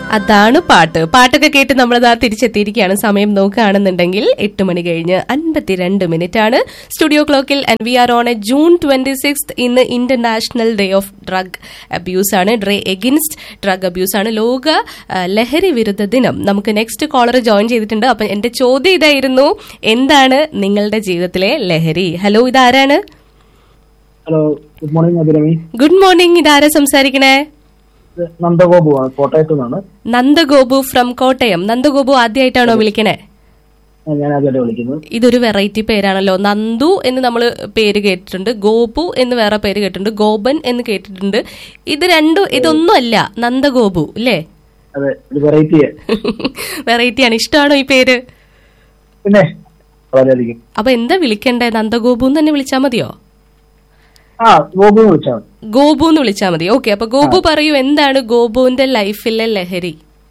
അതാണ് പാട്ട് പാട്ടൊക്കെ കേട്ട് നമ്മളതാ തിരിച്ചെത്തിയിരിക്കുകയാണ് സമയം നോക്കുകയാണെന്നുണ്ടെങ്കിൽ എട്ട് മണി കഴിഞ്ഞ് അൻപത്തിരണ്ട് മിനിറ്റ് ആണ് സ്റ്റുഡിയോ ക്ലോക്കിൽ and we are on a June twenty six ഇന്ന് international day of drug abuse ആണ് ഡ്രേ എഗിൻസ്റ്റ് ഡ്രഗ് അബ്യൂസ് ആണ് ലോക ആ, ലഹരി വിരുദ്ധ ദിനം നമുക്ക് നെക്സ്റ്റ് കോളർ ജോയിൻ ചെയ്തിട്ടുണ്ട് അപ്പൊ എന്റെ ചോദ്യം ഇതായിരുന്നു എന്താണ് നിങ്ങളുടെ ജീവിതത്തിലെ ലഹരി ഹലോ ഇതാരാണ് hello good morning Abhirami good morning ഇതാരാ സംസാരിക്കണേ ഇത് നന്ദഗോപു ആണ് കോട്ടയത്തു നിന്നാണ് നന്ദഗോപു ഫ്രം കോട്ടയം നന്ദഗോപു ആദ്യമായിട്ടാണോ വിളിക്കണേ ഞാൻ ആദ്യമായിട്ട് വിളിക്കുന്നത് ഇതൊരു വെറൈറ്റി പേരാണല്ലോ നന്ദു എന്ന് നമ്മൾ പേര് കേട്ടിട്ടുണ്ട് ഗോപു എന്ന് വേറെ പേര് കേട്ടിട്ടുണ്ട് ഗോപൻ എന്ന് കേട്ടിട്ടുണ്ട് ഇത് രണ്ടും ഇതൊന്നും അല്ല നന്ദഗോപു അല്ലേ അതെ ഒരു വെറൈറ്റി വെറൈറ്റി ആണ് ഇഷ്ടമാണോ ഈ പേര് പിന്നെ വളരെയധികം അപ്പൊ എന്താ വിളിക്കണ്ടേ നന്ദഗോപു എന്ന് തന്നെ വിളിച്ചാൽ മതിയോ ആ ഗോപു എന്ന് വിളിച്ചാൽ മതി ഗോപു എന്ന് വിളിച്ചാൽ മതി ഓക്കെ അപ്പൊ ഗോപു പറയൂ എന്താണ് ഗോപുവിന്റെ ലൈഫിലെ ലഹരി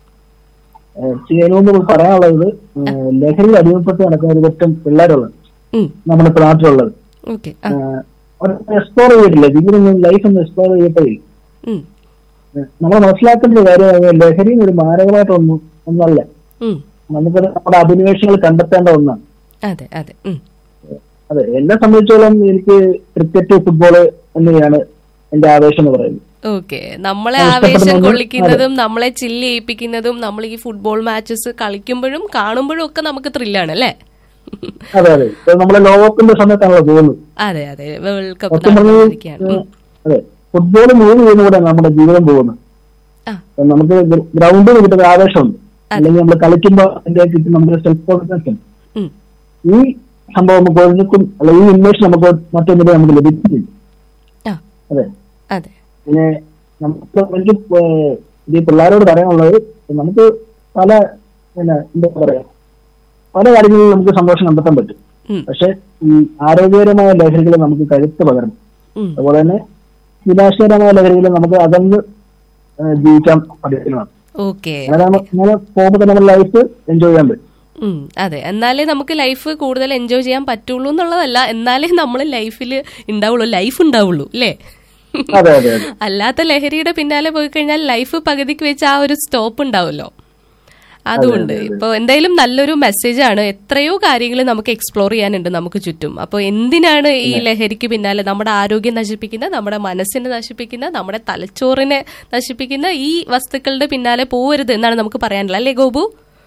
ചെയ്യുന്നു പറയാനുള്ളത് ഏഹ്, ലഹരിയിൽ അടിമപ്പെട്ട് നടക്കുന്ന ഒരു പറ്റം പിള്ളേരുള്ളത് ഉം നമ്മുടെ ഇപ്പൊ നാട്ടിലുള്ളത് ഓക്കെ എക്സ്പ്ലോർ ചെയ്തിട്ടില്ല ജീവിതം ലൈഫ് ഒന്ന് എക്സ്പ്ലോർ ചെയ്തിട്ടേ ഉം ഏഹ്, നമ്മൾ മനസ്സിലാക്കേണ്ട ഒരു കാര്യം ലഹരി ഒരു മാരകമായിട്ടൊന്നും ഒന്നല്ല ഉം നമുക്ക് നമ്മുടെ അഭിനിവേശങ്ങൾ കണ്ടെത്തേണ്ട ഒന്നാണ് അതെ അതെ ഉം അതെ എന്നെ സംബന്ധിച്ചോളം എനിക്ക് ക്രിക്കറ്റ് ഫുട്ബോള് എന്നിവയാണ് എന്റെ ആവേശം എന്ന് പറയുന്നത് ഓക്കെ നമ്മളെ ഞാൻ ആവേശം ഇഷ്ടപ്പെടുന്ന കൊള്ളിക്കുന്നതും നമ്മളെ ചില്ല് ചെയ്യിപ്പിക്കുന്നതും നമ്മൾ ഈ ഫുട്ബോൾ മാച്ചസ് കളിക്കുമ്പോഴും കാണുമ്പോഴും ഒക്കെ നമുക്ക് ത്രില്ലാണ് അല്ലേ അതെ അതെ ഇപ്പൊ നമ്മളെ ലോകകപ്പിന്റെ സമയത്താണല്ലോ പോകുന്നത് അതെ അതെ വേൾഡ് കപ്പ് സത്യം പറഞ്ഞാൽ നടന്നുകൊണ്ടിരിക്കുകയാണ് ഉം. അതെ ഫുട്ബോൾ മൂവ് ചെയ്യുന്നൂടെ നമ്മുടെ ജീവിതം പോകുന്നത് ആ അപ്പൊ നമുക്ക് ഗ്രൗണ്ടിൽ കിട്ടുന്ന ആവേശമുണ്ട് അല്ലെങ്കിൽ നമ്മൾ കളിക്കുമ്പോൾ അതിന്റെ കിട്ടും നമുക്ക് സെൽഫ് കോൺഫിഡൻസ് ഉണ്ട് ഉം. ഈ സംഭവം നമുക്ക് ഒരിടത്തും അല്ല ഈ ഇൻവേഷൻ നമുക്ക് മറ്റൊന്നിനും നമുക്ക് ലഭിക്കുന്നില്ല ആ അതെ അതെ പിന്നെ നമുക്ക് എനിക്ക് ഏഹ് ഈ പിള്ളേരോട് പറയാനുള്ളത് നമുക്ക് പല പിന്നെ എന്താ പറയാ പല കാര്യങ്ങളിലും നമുക്ക് സന്തോഷം കണ്ടെത്താൻ പറ്റും ഉം. പക്ഷെ ഈ ആരോഗ്യകരമായ ലഹരികൾ നമുക്ക് കരുത്ത് പകരണം ഉം. അതുപോലെ തന്നെ വിനാശകരമായ ലഹരികൾ നമുക്ക് അകന്ന് ഏഹ് ജീവിക്കാൻ പഠിക്കണം ഓക്കെ അങ്ങനെ നമ്മ- അങ്ങനെ പോകുമ്പോൾ തന്നെ നമ്മുടെ ലൈഫ് എൻജോയ് ചെയ്യാൻ പറ്റും ഉം, അതെ എന്നാലേ നമുക്ക് ലൈഫ് കൂടുതൽ എൻജോയ് ചെയ്യാൻ പറ്റുള്ളൂ എന്നുള്ളതല്ല എന്നാലേ നമ്മൾ ലൈഫിൽ ഉണ്ടാവുള്ളൂ ലൈഫ് ഉണ്ടാവുള്ളൂ അല്ലേ അതെ അതെ അതെ അല്ലാത്ത ലഹരിയുടെ പിന്നാലെ പോയി കഴിഞ്ഞാൽ ലൈഫ് പകുതിക്ക് വെച്ച് ആ ഒരു സ്റ്റോപ്പ് ഉണ്ടാവുമല്ലോ അതുകൊണ്ട് ഇപ്പൊ എന്തായാലും നല്ലൊരു മെസ്സേജ് ആണ് എത്രയോ കാര്യങ്ങൾ നമുക്ക് എക്സ്പ്ലോർ ചെയ്യാനുണ്ട് നമുക്ക് ചുറ്റും അപ്പോൾ എന്തിനാണ് ഈ ലഹരിക്ക് പിന്നാലെ നമ്മുടെ ആരോഗ്യം നശിപ്പിക്കുന്ന നമ്മുടെ മനസ്സിനെ നശിപ്പിക്കുന്ന നമ്മുടെ തലച്ചോറിനെ നശിപ്പിക്കുന്ന ഈ വസ്തുക്കളുടെ പിന്നാലെ പോവരുത് എന്നാണ് നമുക്ക് പറയാനുള്ളത് അല്ലേ ഗോപു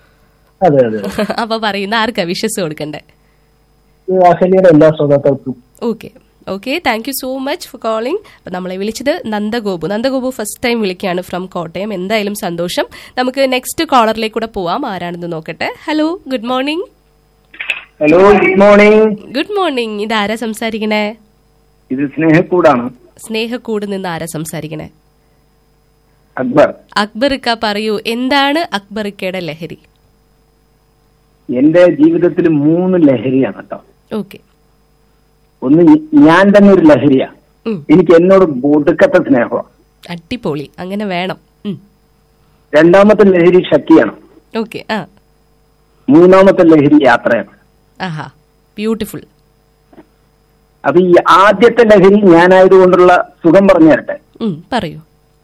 അതെ അതെ അപ്പൊ പറയുന്ന ആർക്കാ വിശ്വസ് കൊടുക്കണ്ടേ ഈ അഹല്യയുടെ എല്ലാ ശ്രോതാക്കൾക്കും okay okay thank you so much for calling അപ്പൊ നമ്മളെ വിളിച്ചത് നന്ദഗോപു നന്ദഗോപു ഫസ്റ്റ് ടൈം വിളിക്കുകയാണ് ഫ്രം കോട്ടയം എന്തായാലും സന്തോഷം നമുക്ക് നെക്സ്റ്റ് കോളറിലേക്ക് കൂടെ പോവാം ആരാണെന്ന് നോക്കട്ടെ hello good morning hello good morning good morning ഇത് ആരാ സംസാരിക്കണേ ഇത് സ്നേഹക്കൂടാണ് സ്നേഹക്കൂട് നിന്ന് ആരാ സംസാരിക്കണേ അക്ബർ അക്ബറിക്ക പറയൂ എന്താണ് അക്ബറിക്കയുടെ ലഹരി എന്റെ ജീവിതത്തിൽ മൂന്ന് ലഹരിയാണ് കേട്ടോ ഓക്കെ ഒന്ന് ഞ- ഞാൻ തന്നെ ഒരു ലഹരിയാ എനിക്ക് എന്നോട് ഒടുക്കത്തെ സ്നേഹമാണ് അടിപൊളി അങ്ങനെ വേണം രണ്ടാമത്തെ ലഹരി ശക്തിയാണ് ഓക്കെ ആ മൂന്നാമത്തെ ലഹരി യാത്രയാണ് ആഹാ ബ്യൂട്ടിഫുൾ അപ്പൊ ഈ ആദ്യത്തെ ലഹരി ഞാനായതുകൊണ്ടുള്ള സുഖം പറഞ്ഞു തരട്ടെ പറയൂ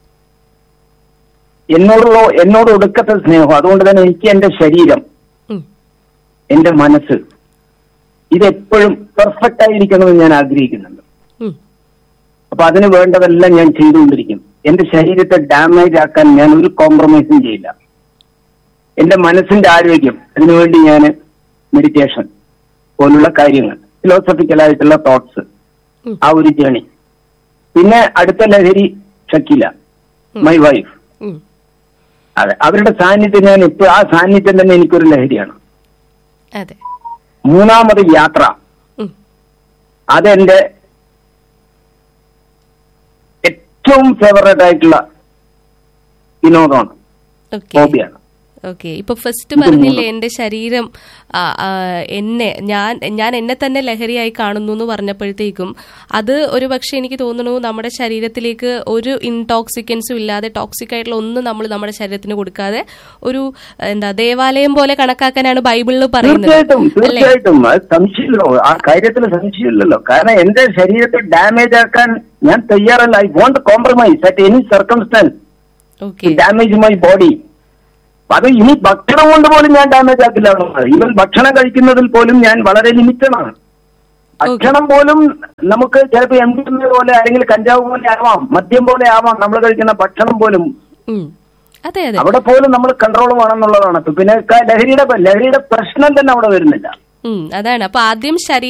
എന്നോടുള്ള എന്നോട് ഒടുക്കത്തെ സ്നേഹം അതുകൊണ്ട് തന്നെ എനിക്ക് എന്റെ ശരീരം ഉം. എന്റെ മനസ്സ് ഇതെപ്പോഴും പെർഫെക്റ്റ് ആയിരിക്കണമെന്ന് ഞാൻ ആഗ്രഹിക്കുന്നുണ്ട് ഉം. അപ്പൊ അതിന് വേണ്ടതെല്ലാം ഞാൻ ചെയ്തുകൊണ്ടിരിക്കും എന്റെ ശരീരത്തെ ഡാമേജ് ആക്കാൻ ഞാൻ ഒരു കോംപ്രമൈസും ചെയ്യില്ല എന്റെ മനസ്സിന്റെ ആരോഗ്യം അതിനുവേണ്ടി ഞാൻ മെഡിറ്റേഷൻ പോലുള്ള കാര്യങ്ങൾ ഫിലോസഫിക്കലായിട്ടുള്ള തോട്ട്സ് ഉം. ആ ഒരു ജേണി പിന്നെ അടുത്ത ലഹരി ഷക്കീല മൈ വൈഫ് ഉം. അതെ അവരുടെ സാന്നിധ്യം ഞാൻ ഇപ്പൊ ആ സാന്നിധ്യം തന്നെ എനിക്കൊരു ലഹരിയാണ് അതെ മൂന്നാമത് യാത്ര ഉം. അതെന്റെ ഏറ്റവും ഫേവറേറ്റ് ആയിട്ടുള്ള വിനോദമാണ് ഓക്കെ ഹോബിയാണ് ഓക്കെ ഇപ്പൊ ഫസ്റ്റ് പറഞ്ഞില്ലേ എന്റെ ശരീരം ആ, ആ, എന്നെ ഞാൻ ഞാൻ എന്നെ തന്നെ ലഹരിയായി കാണുന്നു എന്ന് പറഞ്ഞപ്പോഴത്തേക്കും അത് ഒരു പക്ഷെ എനിക്ക് തോന്നുന്നു നമ്മുടെ ശരീരത്തിലേക്ക് ഒരു ഇൻടോക്സിക്കൻസും ഇല്ലാതെ ടോക്സിക് ആയിട്ടുള്ള ഒന്നും നമ്മൾ നമ്മുടെ ശരീരത്തിന് കൊടുക്കാതെ ഒരു എന്താ ദേവാലയം പോലെ കണക്കാക്കാനാണ് ബൈബിളിൽ പറയുന്നത് തീർച്ചയായിട്ടും അല്ലേ തീർച്ചയായിട്ടും അത് സംശയമില്ലല്ലോ ആ കാര്യത്തിൽ സംശയമില്ലല്ലോ കാരണം എന്റെ ശരീരത്തെ ഡാമേജ് ആക്കാൻ ഞാൻ തയ്യാറല്ല I won't compromise at any circumstance okay damage my body അപ്പൊ അത് ഇനി ഭക്ഷണം കൊണ്ട് പോലും ഞാൻ ഡാമേജ് ആക്കില്ല എന്നുള്ളത് ഈവൻ ഭക്ഷണം കഴിക്കുന്നതിൽ പോലും ഞാൻ വളരെ ലിമിറ്റഡ് ആണ് ഭക്ഷണം പോലും നമുക്ക് ചിലപ്പോൾ എം ഡി എം എ പോലെ അല്ലെങ്കിൽ കഞ്ചാവ് പോലെ ആവാം മദ്യം പോലെ ആവാം നമ്മൾ കഴിക്കുന്ന ഭക്ഷണം പോലും ഉം. അതെ അതെ അവിടെ പോലും നമ്മൾ കൺട്രോൾ വേണമെന്നുള്ളതാണ് പിന്നെ ക- ലഹരിയുടെ ലഹരിയുടെ പ്രശ്നം തന്നെ അവിടെ വരുന്നില്ല ഉം, അതാണ് അപ്പൊ ആദ്യം ശരീരം